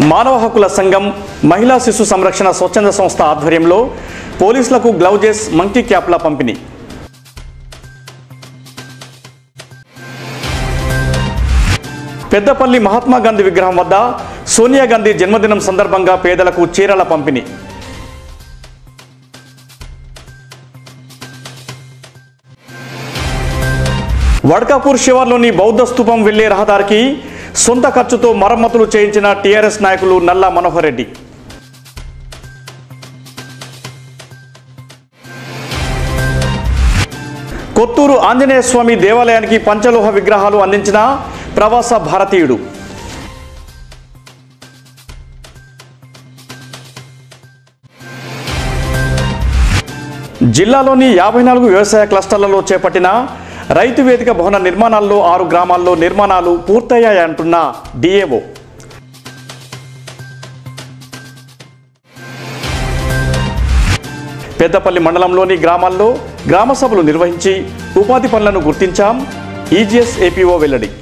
మానవ హక్కుల సంఘం మహిళా శిశు సంరక్షణ స్వచ్ఛంద సంస్థ ఆధ్వర్యంలో పోలీసులకు గ్లౌజెస్ మంకీ క్యాప్ల పంపిణీ పెద్దపల్లి మహాత్మా గాంధీ విగ్రహం వద్ద సోనియా గాంధీ జన్మదినం సందర్భంగా పేదలకు చీరల పంపిణీ వడ్కాపూర్ శివార్లోని బౌద్ధ స్థూపం వెళ్లే రహదారికి సొంత ఖర్చుతో మరమ్మతులు చేయించిన టీఆర్ఎస్ నాయకులు నల్లా మనోహర్ రెడ్డి కొత్తూరు ఆంజనేయ స్వామి దేవాలయానికి పంచలోహ విగ్రహాలు అందించిన ప్రవాస భారతీయుడు జిల్లాలోని యాభై నాలుగు వ్యవసాయ క్లస్టర్లలో చేపట్టిన రైతు వేదిక భవన నిర్మాణాల్లో ఆరు గ్రామాల్లో నిర్మాణాలు పూర్తయ్యాయంటున్న డిఏఓ పెద్దపల్లి మండలంలోని గ్రామాల్లో గ్రామ సభలు నిర్వహించి ఉపాధి పనులను గుర్తించాం ఈజీఎస్ ఏపీఓ వెల్లడి